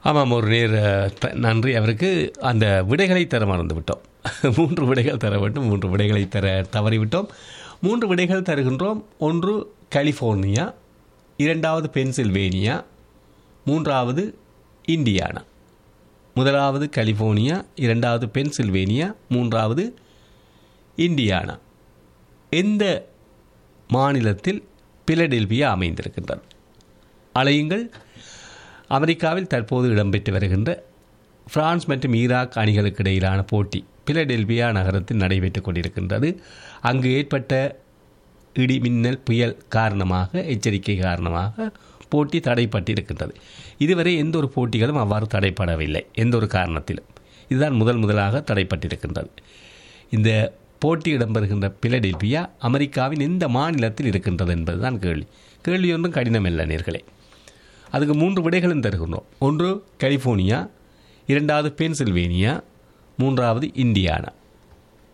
ஆமாம் ஒரு நேர் அஹ், த- நன்றி அவருக்கு அந்த விடைகளை தர மறந்து விட்டோம் மூன்று விடைகள் தர வேண்டும் மூன்று விடைகளை தர தவறிவிட்டோம் மூன்று விடைகள் தருகின்றோம் ஒன்று கலிஃபோர்னியா இரண்டாவது பென்சில்வேனியா மூன்றாவது இந்தியானா முதலாவது கலிஃபோர்னியா இரண்டாவது பென்சில்வேனியா மூன்றாவது இந்தியானா எந்த மாநிலத்தில் பிலடெல்பியா அமைந்திருக்கின்றது அலையுங்கள் அமெரிக்காவில் தற்போது இடம்பெற்று வருகின்ற பிரான்ஸ் மற்றும் ஈராக் அணிகளுக்கு இடையிலான போட்டி பிலடெல்பியா நகரத்தில் நடைபெற்றுக் கொண்டிருக்கின்றது அங்கு ஏற்பட்ட இடி மின்னல் புயல் காரணமாக எச்சரிக்கை காரணமாக போட்டி தடைப்பட்டிருக்கின்றது இதுவரை எந்த ஒரு போட்டிகளும் அவ்வாறு தடைப்படவில்லை எந்த ஒரு காரணத்திலும் இதுதான் முதல் முதலாக தடைப்பட்டிருக்கின்றது இந்த போட்டி இடம்பெறுகின்ற பிலடெல்பியா அமெரிக்காவின் எந்த மாநிலத்தில் இருக்கின்றது என்பதுதான் கேள்வி கேள்வி ஒன்றும் கடினமல்ல நேர்களே அதுக்கு மூன்று விடைகளும் தருகின்றோம் ஒன்று கலிஃபோர்னியா இரண்டாவது பென்சில்வேனியா மூன்றாவது இந்தியானா